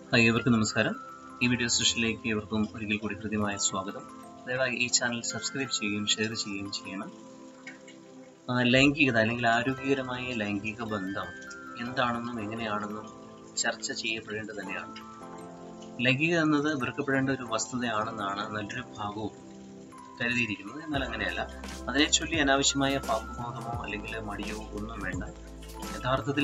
hi ഏവർക്കും നമസ്കാരം ഈ വീഡിയോ സെഷനിലേക്ക് ഏവർക്കും ഒരിക്കൽ കൂടി ഹൃദ്യമായ സ്വാഗതം ദയവായി ഈ ചാനൽ സബ്സ്ക്രൈബ് ചെയ്യുകയും ഷെയർ ചെയ്യുകയും ചെയ്യണം ആ, ലൈംഗികത അല്ലെങ്കിൽ ആരോഗ്യകരമായ ലൈംഗിക ബന്ധം എന്താണെന്നും എങ്ങനെയാണെന്നും ചർച്ച ചെയ്യപ്പെടേണ്ടത് തന്നെയാണ് ലൈംഗികത എന്നത് വെറുക്കപ്പെടേണ്ട ഒരു വസ്തുതയാണെന്നാണ് നല്ലൊരു ഭാഗവും കരുതിയിരിക്കുന്നത് എന്നാൽ അങ്ങനെയല്ല അതിനെ ചൊല്ലി അനാവശ്യമായ പാപബോധമോ അല്ലെങ്കിൽ മടിയോ ഒന്നും വേണ്ട യഥാർത്ഥത്തിൽ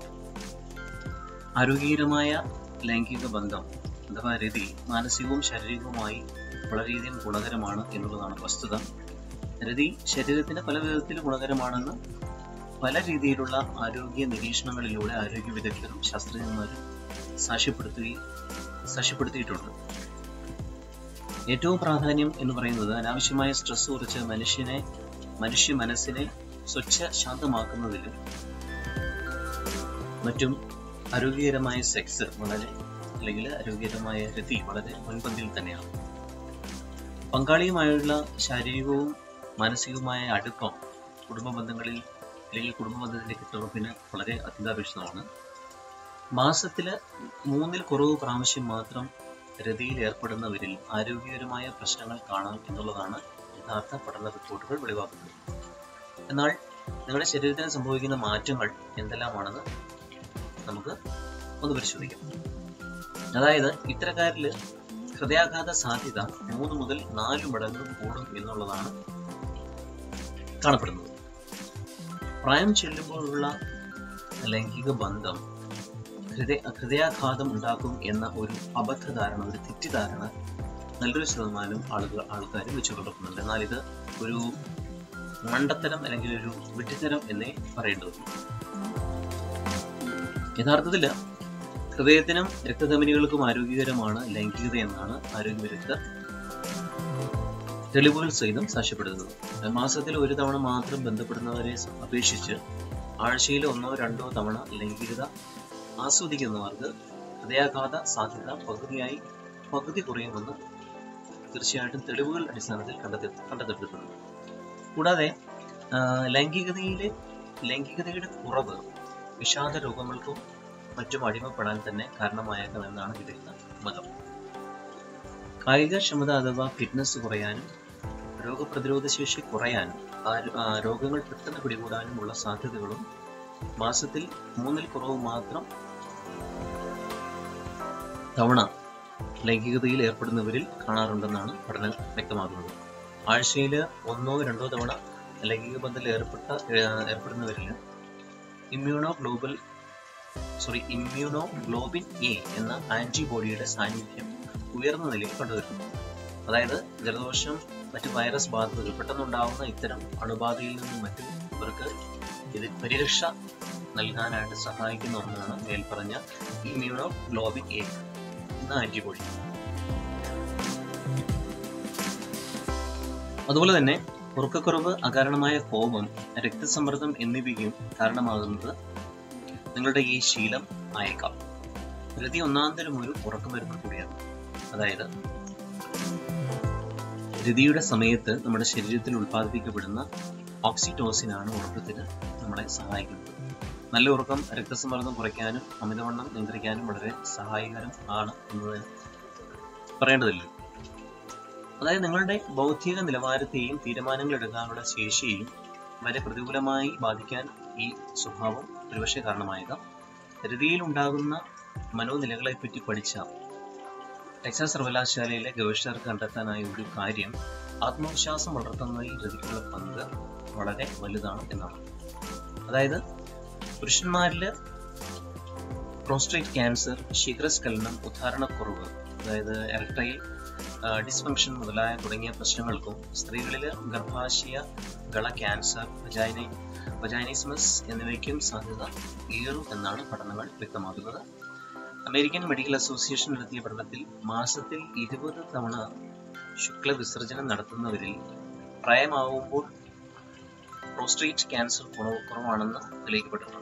ആരോഗ്യകരമായ ലൈംഗിക ബന്ധം അഥവാ രതി മാനസികവും ശാരീരികവുമായി വളരെയധികം ഗുണകരമാണ് എന്നുള്ളതാണ് വസ്തുത രതി ശരീരത്തിന് പല വിധത്തിൽ ഗുണകരമാണെന്ന് പല രീതിയിലുള്ള ആരോഗ്യ നിരീക്ഷണങ്ങളിലൂടെ ആരോഗ്യ വിദഗ്ധരും ശാസ്ത്രജ്ഞന്മാരും സാക്ഷ്യപ്പെടുത്തുകയും സാക്ഷ്യപ്പെടുത്തിയിട്ടുണ്ട് ഏറ്റവും പ്രാധാന്യം എന്ന് പറയുന്നത് അനാവശ്യമായ സ്ട്രെസ് കുറച്ച് മനുഷ്യനെ മനുഷ്യ മനസ്സിനെ സ്വച്ഛ ശാന്തമാക്കുന്നതിലും മറ്റും ആരോഗ്യകരമായ സെക്സ് വളരെ അല്ലെങ്കിൽ ആരോഗ്യകരമായ രതി വളരെ മുൻപന്തിയിൽ തന്നെയാണ് പങ്കാളിയുമായുള്ള ശാരീരികവും മാനസികവുമായ അടുപ്പം കുടുംബ ബന്ധങ്ങളിൽ അല്ലെങ്കിൽ കുടുംബ ബന്ധത്തിന്റെ കെട്ടുറപ്പിന് വളരെ അത്യന്താപേക്ഷിതമാണ് മാസത്തിൽ മൂന്നിൽ കുറവ് പ്രാവശ്യം മാത്രം രതിയിൽ ഏർപ്പെടുന്നവരിൽ ആരോഗ്യകരമായ പ്രശ്നങ്ങൾ കാണാം എന്നുള്ളതാണ് യഥാർത്ഥ പഠന റിപ്പോർട്ടുകൾ വെളിവാക്കുന്നത് എന്നാൽ നിങ്ങളുടെ ശരീരത്തിന് സംഭവിക്കുന്ന മാറ്റങ്ങൾ എന്തെല്ലാമാണെന്ന് നമുക്ക് ഒന്ന് പരിശോധിക്കാം അതായത് ഇത്തരക്കാരിൽ ഹൃദയാഘാത സാധ്യത മൂന്ന് മുതൽ നാല് മടങ്ങ് കൂടും എന്നുള്ളതാണ് കാണപ്പെടുന്നത് പ്രായം ചെല്ലുമ്പോഴുള്ള ലൈംഗിക ബന്ധം ഹൃദയ ഹൃദയാഘാതം ഉണ്ടാക്കും എന്ന ഒരു അബദ്ധധാരണ ഒരു തെറ്റിദ്ധാരണ നല്ലൊരു ശതമാനം ആളുകൾ ആൾക്കാർ വെച്ചു പുലർത്തുന്നുണ്ട് എന്നാൽ ഇത് ഒരു മണ്ടത്തരം അല്ലെങ്കിൽ ഒരു വിഡ്ഢിത്തരം എന്നേ പറയേണ്ടതുള്ളൂ യഥാർത്ഥത്തിൽ ഹൃദയത്തിനും രക്തധമനികൾക്കും ആരോഗ്യകരമാണ് ലൈംഗികത എന്നാണ് ആരോഗ്യ വിദഗ്ധർ തെളിവുകൾ സഹിതം സാക്ഷ്യപ്പെടുത്തുന്നത് മാസത്തിൽ ഒരു തവണ മാത്രം ബന്ധപ്പെടുന്നവരെ അപേക്ഷിച്ച് ആഴ്ചയിൽ ഒന്നോ രണ്ടോ തവണ ലൈംഗികത ആസ്വദിക്കുന്നവർക്ക് ഹൃദയാഘാത സാധ്യത പകുതിയായി പകുതി കുറയുമെന്ന് തീർച്ചയായിട്ടും തെളിവുകൾ അടിസ്ഥാനത്തിൽ കണ്ടെത്തി കണ്ടെത്തപ്പെട്ടിട്ടുണ്ട് കൂടാതെ ആ, ലൈംഗികതയിലെ ലൈംഗികതയുടെ കുറവ് വിഷാദ രോഗങ്ങൾക്കും മറ്റും അടിമപ്പെടാൻ തന്നെ കാരണമായേക്കാമെന്നാണ് വിദഗ്ധ മതം കായികക്ഷമത അഥവാ ഫിറ്റ്നസ് കുറയാനും രോഗപ്രതിരോധ ശേഷി കുറയാനും ആരോ- ആ, രോഗങ്ങൾ പെട്ടെന്ന് പിടികൂടാനുമുള്ള സാധ്യതകളും മാസത്തിൽ മൂന്നിൽ കുറവ് മാത്രം തവണ ലൈംഗികതയിൽ ഏർപ്പെടുന്നവരിൽ കാണാറുണ്ടെന്നാണ് പഠനം വ്യക്തമാക്കുന്നത് ആഴ്ചയിൽ ഒന്നോ രണ്ടോ തവണ ലൈംഗിക ബന്ധത്തിൽ ഏർപ്പെട്ട ഏ- ഏർപ്പെടുന്നവരിൽ immunoglobal sorry immunoglobin A എന്ന ആന്റിബോഡിയുടെ സാന്നിധ്യം ഉയർന്ന നിലയിൽ കണ്ടുവരുന്നു അതായത് ജലദോഷം മറ്റ് വൈറസ് ബാധകൾ പെട്ടെന്നുണ്ടാവുന്ന ഇത്തരം അണുബാധയിൽ നിന്നും മറ്റും ഇവർക്ക് ഇത് പരിരക്ഷ നൽകാനായിട്ട് സഹായിക്കുന്ന ഒന്നാണ് മേൽപ്പറഞ്ഞ ഇമ്മ്യൂണോ ഗ്ലോബിൻ എ എന്ന ആന്റിബോഡി അതുപോലെ തന്നെ ഉറക്കക്കുറവ് അകാരണമായ കോപം രക്തസമ്മർദ്ദം എന്നിവയും കാരണമാകുന്നത് നിങ്ങളുടെ ഈ ശീലം ആയേക്കാം രതി ഒന്നാന്തരം ഒരു ഉറക്കമരുന്ന് കൂടിയാണ് അതായത് രതിയുടെ സമയത്ത് നമ്മുടെ ശരീരത്തിൽ ഉത്പാദിപ്പിക്കപ്പെടുന്ന ഓക്സിറ്റോസിനാണ് ഉറക്കത്തിന് നമ്മളെ സഹായിക്കുന്നത് നല്ല ഉറക്കം രക്തസമ്മർദ്ദം കുറയ്ക്കാനും അമിതവണ്ണം നിയന്ത്രിക്കാനും വളരെ സഹായകരം ആണ് എന്നത് പറയേണ്ടതില്ല അതായത് നിങ്ങളുടെ ബൗദ്ധിക നിലവാരത്തെയും തീരുമാനങ്ങൾ എടുക്കാനുള്ള ശേഷിയെയും വരെ പ്രതികൂലമായി ബാധിക്കാൻ ഈ സ്വഭാവം ഒരുപക്ഷെ കാരണമായേക്കാം രതിയിൽ ഉണ്ടാകുന്ന മനോനിലകളെപ്പറ്റി പഠിച്ച ടെക്സാസ് സർവകലാശാലയിലെ ഗവേഷകർക്ക് കണ്ടെത്താനായ ഒരു കാര്യം ആത്മവിശ്വാസം വളർത്തുന്നതിൽ രതിക്കുള്ള പങ്ക് വളരെ വലുതാണ് എന്നാണ് അതായത് പുരുഷന്മാരിൽ പ്രോസ്റ്റേറ്റ് ക്യാൻസർ ശീഘ്രസ്ഖലനം ഉദാഹരണക്കുറവ് അതായത് എലക്ട്രൈൽ ഡിസ്ഫങ്ഷൻ മുതലായ തുടങ്ങിയ പ്രശ്നങ്ങൾക്കും സ്ത്രീകളിൽ ഗർഭാശയ ഗള ക്യാൻസർ വജൈനി വജൈനിസ്മസ് എന്നിവയ്ക്കും സാധ്യത ഏറും എന്നാണ് പഠനങ്ങൾ വ്യക്തമാക്കുന്നത് അമേരിക്കൻ മെഡിക്കൽ അസോസിയേഷൻ നടത്തിയ പഠനത്തിൽ മാസത്തിൽ ഇരുപത് തവണ ശുക്ല വിസർജനം നടത്തുന്നവരിൽ പ്രായമാവുമ്പോൾ പ്രോസ്റ്റേറ്റ് ക്യാൻസർ കുറവ് കുറവാണെന്ന് തെളിയിക്കപ്പെട്ടിട്ടുണ്ട്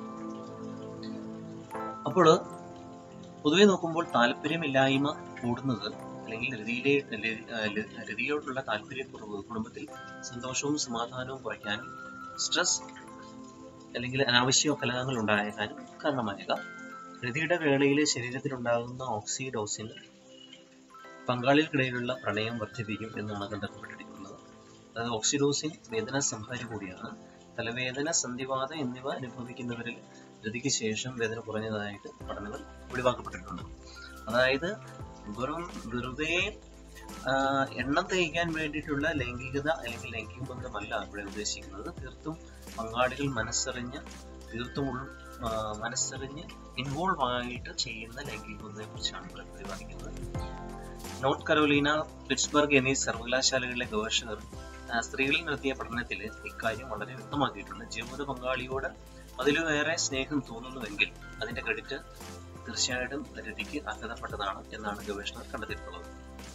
അപ്പോൾ പൊതുവെ നോക്കുമ്പോൾ താല്പര്യമില്ലായ്മ കൂടുന്നത് അല്ലെങ്കിൽ രതിയിലെ രതിയോടുള്ള താല്പര്യക്കുറവ് കുടുംബത്തിൽ സന്തോഷവും സമാധാനവും കുറയ്ക്കാനും സ്ട്രെസ് അല്ലെങ്കിൽ അനാവശ്യ കലഹങ്ങൾ ഉണ്ടായേക്കാനും കാരണമായേക്കാം രതിയുടെ വേളയിൽ ശരീരത്തിലുണ്ടാകുന്ന ഓക്സിഡോസിൻ പങ്കാളികൾക്കിടയിലുള്ള പ്രണയം വർദ്ധിപ്പിക്കും എന്നാണ് കണ്ടെത്തപ്പെട്ടിരിക്കുന്നത് അതായത് ഓക്സിഡോസിൻ വേദന സംഹാരി കൂടിയാണ് തലവേദന സന്ധിവാതം എന്നിവ അനുഭവിക്കുന്നവരിൽ രതിക്ക് ശേഷം വേദന കുറഞ്ഞതായിട്ട് പഠനങ്ങൾ ഒഴിവാക്കപ്പെട്ടിട്ടുണ്ട് അതായത് വെറും വെറുതെ ആ, എണ്ണം തേയ്ക്കാൻ വേണ്ടിയിട്ടുള്ള ലൈംഗികത അല്ലെങ്കിൽ ലൈംഗിക ബന്ധമല്ല ഇവിടെ ഉദ്ദേശിക്കുന്നത് തീർത്തും പങ്കാളികൾ മനസ്സറിഞ്ഞ് തീർത്തും ഉൾ ആ, മനസ്സറിഞ്ഞ് ഇൻവോൾവ് ആയിട്ട് ചെയ്യുന്ന ലൈംഗിക ബന്ധത്തെ കുറിച്ചാണ് ഇവിടെ പ്രതിപാദിക്കുന്നത് നോർത്ത് കരോലീന പിറ്റ്സ്ബർഗ് എന്നീ സർവകലാശാലകളിലെ ഗവേഷകർ ആ, സ്ത്രീകളിൽ നടത്തിയ പഠനത്തിൽ ഇക്കാര്യം വളരെ വ്യക്തമാക്കിയിട്ടുണ്ട് ജീവിത പങ്കാളിയോട് അതിലേറെ സ്നേഹം തോന്നുന്നുവെങ്കിൽ അതിന്റെ ക്രെഡിറ്റ് തീർച്ചയായിട്ടും രതിക്ക് അർഹതപ്പെട്ടതാണ് എന്നാണ് ഗവേഷകർ കണ്ടെത്തിയിട്ടുള്ളത്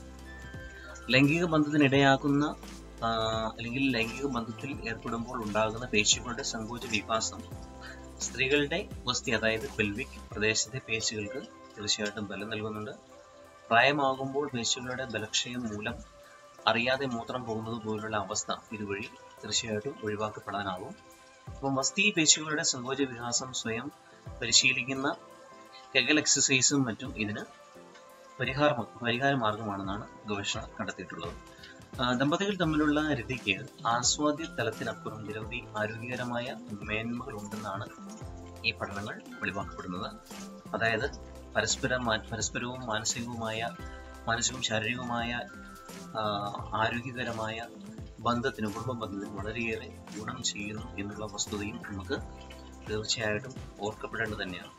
ലൈംഗിക ബന്ധത്തിനിടയാക്കുന്ന ആ, അല്ലെങ്കിൽ ലൈംഗിക ബന്ധത്തിൽ ഏർപ്പെടുമ്പോൾ ഉണ്ടാകുന്ന പേശികളുടെ സങ്കോച വികാസം സ്ത്രീകളുടെ വസ്തി അതായത് പെൽവിക് പ്രദേശത്തെ പേശികൾക്ക് തീർച്ചയായിട്ടും ബലം നൽകുന്നുണ്ട് പ്രായമാകുമ്പോൾ പേശികളുടെ ബലക്ഷയം മൂലം അറിയാതെ മൂത്രം പോകുന്നത് പോലുള്ള അവസ്ഥ ഇതുവഴി തീർച്ചയായിട്ടും ഒഴിവാക്കപ്പെടാനാവും അപ്പം വസ്തി പേശികളുടെ സങ്കോച വികാസം സ്വയം പരിശീലിക്കുന്ന കെഗൽ എക്സസൈസും മറ്റും ഇതിന് പരിഹാര പരിഹാര മാർഗമാണെന്നാണ് ഗവേഷണം കണ്ടെത്തിയിട്ടുള്ളത് ആ, ദമ്പതികൾ തമ്മിലുള്ള രതിക്ക് ആസ്വാദ്യ തലത്തിനപ്പുറം നിരവധി ആരോഗ്യകരമായ മേന്മകൾ ഉണ്ടെന്നാണ് ഈ പഠനങ്ങൾ വെളിവാക്കപ്പെടുന്നത് അതായത് പരസ്പരം മാ- പരസ്പരവും മാനസികവുമായ മാനസികവും ശാരീരികവുമായ ആ, ആരോഗ്യകരമായ ബന്ധത്തിന് കുടുംബ ബന്ധത്തിന് വളരെയേറെ ഗുണം ചെയ്യുന്നു എന്നുള്ള വസ്തുതയും നമുക്ക് തീർച്ചയായിട്ടും ഓർക്കപ്പെടേണ്ടത് തന്നെയാണ്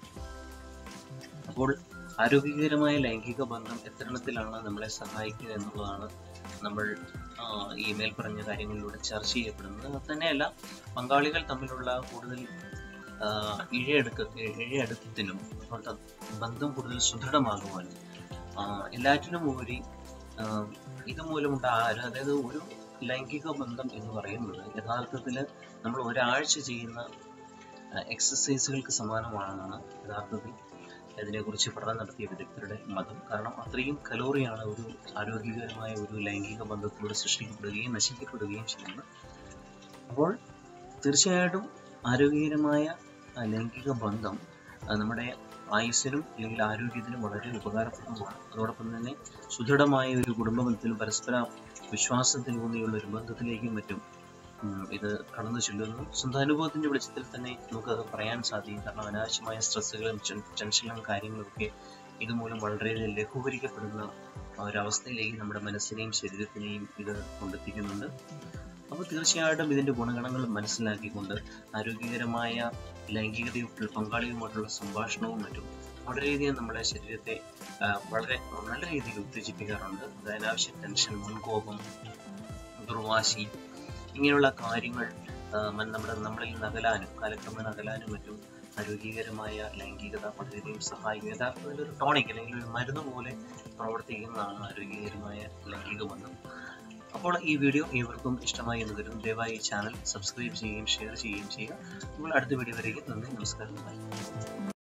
അപ്പോൾ ആരോഗ്യകരമായ ലൈംഗിക ബന്ധം എത്തരണത്തിലാണ് നമ്മളെ സഹായിക്കുക എന്നുള്ളതാണ് നമ്മൾ ആ, ഈ മേൽപ്പറഞ്ഞ കാര്യങ്ങളിലൂടെ ചർച്ച ചെയ്യപ്പെടുന്നത് അത് തന്നെയല്ല പങ്കാളികൾ തമ്മിലുള്ള കൂടുതൽ ആ, ഇഴയെടുക്ക ഇഴയെടുക്കത്തിനും അവരുടെ ബന്ധം കൂടുതൽ സുദൃഢമാകുവാനും ആ, എല്ലാറ്റിനും ഉപരി ആ, ഇതുമൂലമുണ്ടായ അതായത് ഒരു ലൈംഗിക ബന്ധം എന്ന് പറയുന്നത് യഥാർത്ഥത്തിൽ നമ്മൾ ഒരാഴ്ച ചെയ്യുന്ന എക്സസൈസുകൾക്ക് സമാനമാണെന്നാണ് യഥാർത്ഥത്തിൽ ഇതിനെക്കുറിച്ച് പഠനം നടത്തിയ വിദഗ്ധരുടെ മതം കാരണം അത്രയും കലോറിയാണ് ഒരു ആരോഗ്യകരമായ ഒരു ലൈംഗിക ബന്ധത്തിലൂടെ സൃഷ്ടിക്കപ്പെടുകയും നശിക്കപ്പെടുകയും ചെയ്യുന്നത് അപ്പോൾ തീർച്ചയായിട്ടും ആരോഗ്യകരമായ ആ, ലൈംഗിക ബന്ധം ആ, നമ്മുടെ ആയുസ്സിനും അല്ലെങ്കിൽ ആരോഗ്യത്തിനും വളരെ ഉപകാരപ്രദമാണ് അതോടൊപ്പം തന്നെ സുദൃഢമായ ഒരു കുടുംബ ബന്ധത്തിലും പരസ്പര വിശ്വാസത്തിലൂന്നിയുള്ള ഒരു ബന്ധത്തിലേക്കും മറ്റും ഉം, ഇത് കടന്നു ചെല്ലുന്നു സ്വന്തം അനുഭവത്തിന്റെ വെളിച്ചത്തിൽ തന്നെ നമുക്കത് പറയാൻ സാധിക്കും കാരണം അനാവശ്യമായ സ്ട്രെസ്സുകളും ടെൻഷനും കാര്യങ്ങളും ഒക്കെ ഇതുമൂലം വളരെ ലഘൂകരിക്കപ്പെടുന്ന ആ ഒരവസ്ഥയിലേക്ക് നമ്മുടെ മനസ്സിനെയും ശരീരത്തിനെയും ഇത് കൊണ്ടെത്തിക്കുന്നുണ്ട് അപ്പോൾ തീർച്ചയായിട്ടും ഇതിന്റെ ഗുണഗണങ്ങൾ മനസ്സിലാക്കിക്കൊണ്ട് ആരോഗ്യകരമായ ലൈംഗികതയുള്ള പങ്കാളിയുമായിട്ടുള്ള സംഭാഷണവും മറ്റും വളരെയധികം നമ്മുടെ ശരീരത്തെ ആ, വളരെ നല്ല രീതിയിൽ ഉത്തേജിപ്പിക്കാറുണ്ട് അത് അനാവശ്യ ടെൻഷൻ മുൻകോപം ദുർവാശി ഇങ്ങനെയുള്ള കാര്യങ്ങൾ ആ, മൻ- നമ്മുടെ നമ്മളിൽ നിന്ന് അകലാനും കാലക്രമേണ അകലാനും മറ്റും ആരോഗ്യകരമായ ലൈംഗികത വളരെയധികം സഹായിക്കും യഥാർത്ഥത്തിൽ ഒരു ടോണിക് അല്ലെങ്കിൽ ഒരു മരുന്ന് പോലെ പ്രവർത്തിക്കുന്നതാണ് ആരോഗ്യകരമായ ലൈംഗിക ബന്ധം അപ്പോൾ ഈ വീഡിയോ ഏവർക്കും ഇഷ്ടമായി എന്ന് കരുതുന്നു ദയവായി ഈ ചാനൽ സബ്സ്ക്രൈബ് ചെയ്യുകയും ഷെയർ ചെയ്യുകയും ചെയ്യുക നമ്മൾ അടുത്ത വീഡിയോ വരെയും നന്ദി നമസ്കാരം ബൈ